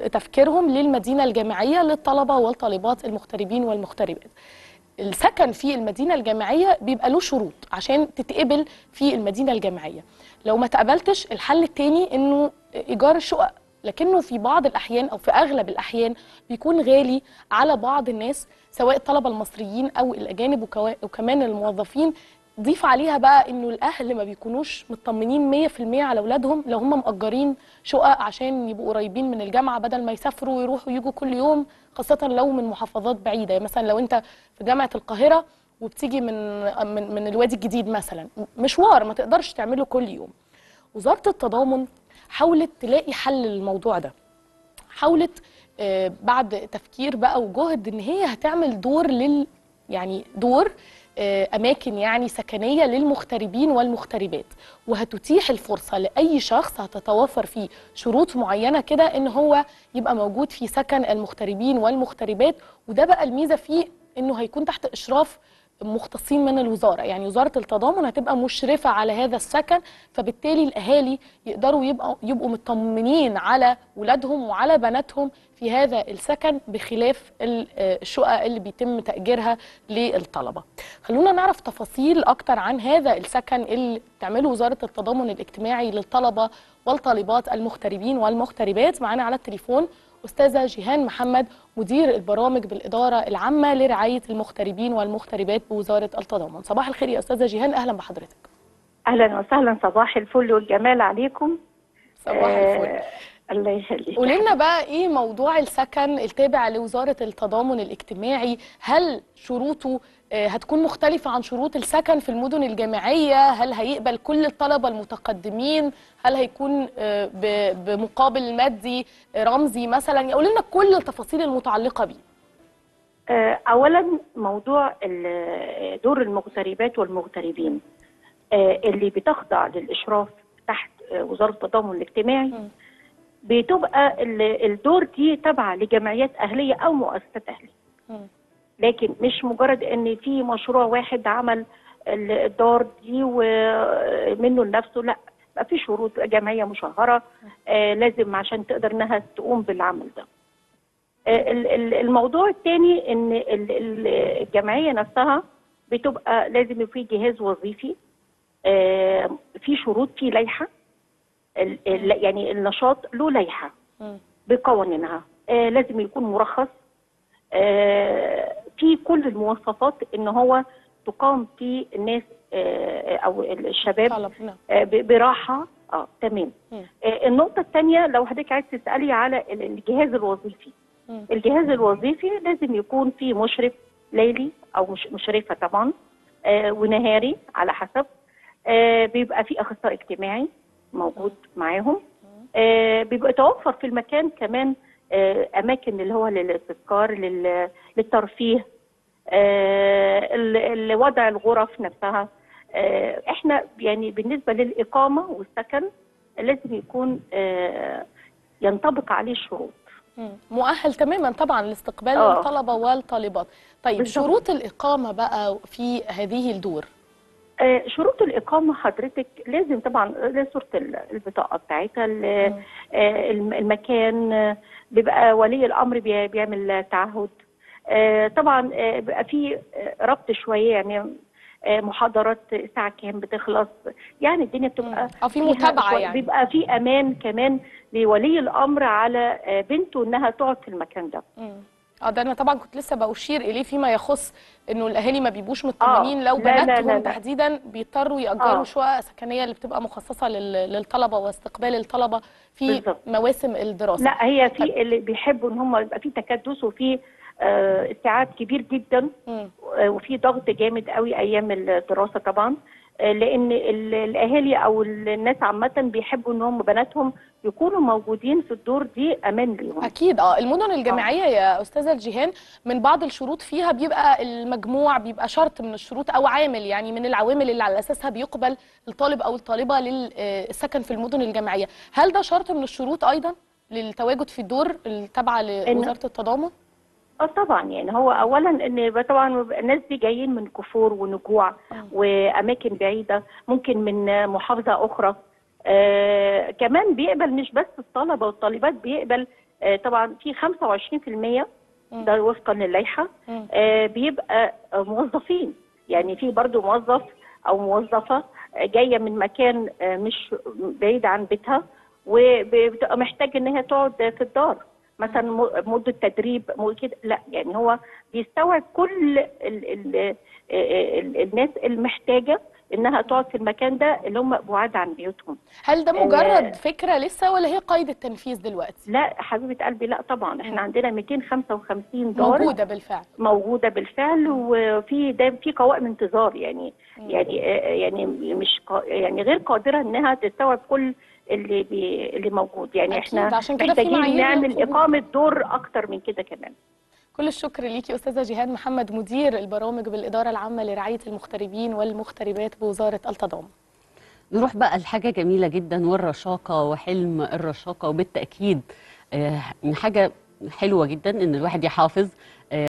تفكيرهم للمدينه الجامعيه للطلبه والطالبات المغتربين والمغتربات السكن في المدينه الجامعيه بيبقى له شروط عشان تتقبل في المدينه الجامعيه لو ما تقبلتش الحل التاني انه ايجار الشقق لكنه في بعض الاحيان او في اغلب الاحيان بيكون غالي على بعض الناس سواء الطلبه المصريين او الاجانب وكوا- وكمان الموظفين ضيف عليها بقى انه الاهل ما بيكونوش مطمنين 100% على اولادهم لو هم مأجرين شقق عشان يبقوا قريبين من الجامعه بدل ما يسافروا ويروحوا يجوا كل يوم خاصه لو من محافظات بعيده يعني مثلا لو انت في جامعه القاهره وبتيجي من من من الوادي الجديد مثلا مشوار ما تقدرش تعمله كل يوم وزاره التضامن حاولت تلاقي حل للموضوع ده حاولت آه، بعد تفكير بقى وجهد ان هي هتعمل دور لل يعني دور آه، اماكن يعني سكنيه للمغتربين والمغتربات وهتتيح الفرصه لاي شخص هتتوفر فيه شروط معينه كده ان هو يبقى موجود في سكن المغتربين والمغتربات وده بقى الميزه فيه انه هيكون تحت اشراف مختصين من الوزاره يعني وزاره التضامن هتبقى مشرفه على هذا السكن فبالتالي الاهالي يقدروا يبقوا يبقوا مطمنين على ولادهم وعلى بناتهم في هذا السكن بخلاف ال- آه، الشقق اللي بيتم تاجيرها للطلبه خلونا نعرف تفاصيل اكتر عن هذا السكن اللي بتعمله وزاره التضامن الاجتماعي للطلبه والطالبات المغتربين والمغتربات معانا على التليفون استاذه جيهان محمد مدير البرامج بالاداره العامه لرعايه المغتربين والمغتربات بوزاره التضامن صباح الخير يا استاذه جيهان اهلا بحضرتك اهلا وسهلا صباح الفل والجمال عليكم صباح الفل آه الله يخليك قولي لنا بقى ايه موضوع السكن التابع لوزاره التضامن الاجتماعي هل شروطه آه، هتكون مختلفة عن شروط السكن في المدن الجامعية هل هيقبل كل الطلبة المتقدمين هل هيكون آه، ب- بمقابل مادي آه، رمزي مثلا قولي لنا كل التفاصيل المتعلقة بيه آه اولا موضوع ال- دور المغتربات والمغتربين آه اللي بتخضع للاشراف تحت آه وزاره التضامن الاجتماعي مم. بتبقى ال- الدور دي تابعه لجمعيات اهليه او مؤسسات اهليه مم. لكن مش مجرد ان في مشروع واحد عمل ال- الدار دي ومنه لنفسه لا بقى في شروط جمعيه مشهره آه لازم عشان تقدر انها تقوم بالعمل ده آه ال- ال- الموضوع الثاني ان ال- ال- الجمعيه نفسها بتبقى لازم يبقى في جهاز وظيفي آه في شروط في لائحه ال- ال- يعني النشاط له لائحه مم. بقوانينها آه لازم يكون مرخص آه في كل المواصفات ان هو تقام في الناس آه او الشباب طلب نعم آه ب- براحه اه تمام مم. آه النقطه الثانيه لو حضرتك عايز تسالي على ال- الجهاز الوظيفي مم. الجهاز الوظيفي لازم يكون فيه مشرف ليلي او مش مشرفه طبعا آه ونهاري على حسب آه بيبقى في اخصائي اجتماعي موجود معاهم آه بيبقى يتوفر في المكان كمان آه اماكن اللي هو للاستذكار لل- للترفيه آه ال- ال- وضع الغرف نفسها آه احنا يعني بالنسبه للاقامه والسكن لازم يكون آه ينطبق عليه الشروط مم. مؤهل تماما طبعا لاستقبال آه. الطلبة والطالبات طيب بالظبط. شروط الإقامة بقى في هذه الدور آه، شروط الإقامة حضرتك لازم طبعا لازم صورة ال- البطاقة بتاعتها ال- مم. آه، الم- المكان آه، بيبقى ولي الأمر بي- بيعمل تعهد آه، طبعا آه، بيبقى في آه، ربط شوية يعني آه، محاضرات الساعة كام بتخلص يعني الدنيا بتبقى أو في فيها متابعة شوية- يعني بيبقى في أمان كمان لولي الأمر على آه، بنته إنها تقعد في المكان ده مم. اه ده انا طبعا كنت لسه بأشير اليه فيما يخص انه الاهالي ما بيبقوش مطمنين آه. لو لا، لا، بناتهم لا، لا. تحديدا بيضطروا يأجروا آه. شقق سكنيه اللي بتبقى مخصصه لل- للطلبه واستقبال الطلبه في بالظبط. مواسم الدراسه لا هي في اللي بيحبوا ان هم يبقى في تكدس وفي آه، استيعاب كبير جدا مم. آه، وفي ضغط جامد قوي ايام الدراسه طبعا آه، لان ال- الاهالي او الناس عامه بيحبوا ان هم بناتهم يكونوا موجودين في الدور دي امان ليهم اكيد اه المدن الجامعيه يا استاذه جيهان من بعض الشروط فيها بيبقى المجموع بيبقى شرط من الشروط او عامل يعني من العوامل اللي على اساسها بيقبل الطالب او الطالبه للسكن في المدن الجامعيه هل ده شرط من الشروط ايضا للتواجد في الدور التابعه لوزاره التضامن اه طبعا يعني هو اولا ان طبعا الناس دي جايين من كفور ونجوع واماكن بعيده ممكن من محافظه اخرى آه كمان بيقبل مش بس الطلبه والطالبات بيقبل آه، طبعا في 25% مم. ده وفقا للائحه مم. آه، بيبقى آه، موظفين يعني في برضو موظف او موظفه آه، جايه من مكان آه، مش بعيد عن بيتها وبتبقى محتاج ان هي تقعد في الدار مثلا م- مده تدريب مو كده لا يعني هو بيستوعب كل ال ال ال ال الناس المحتاجه انها تقعد في المكان ده اللي هم بعاد عن بيوتهم هل ده آه، مجرد فكره لسه ولا هي قيد التنفيذ دلوقتي لا حبيبه قلبي لا طبعا احنا عندنا 255 دار موجوده بالفعل موجوده بالفعل وفي ده في قوائم انتظار يعني يعني آه، يعني مش قا- يعني غير قادره انها تستوعب كل اللي بي اللي موجود يعني أكيد، احنا عشان كده في محتاجين معايير نعمل للقبول. اقامه دور اكتر من كده كمان كل الشكر ليكي استاذه جيهان محمد مدير البرامج بالاداره العامه لرعايه المغتربين والمغتربات بوزاره التضامن نروح بقى لحاجة جميلة جدا والرشاقة وحلم الرشاقة وبالتأكيد آه، حاجة حلوة جدا إن الواحد يحافظ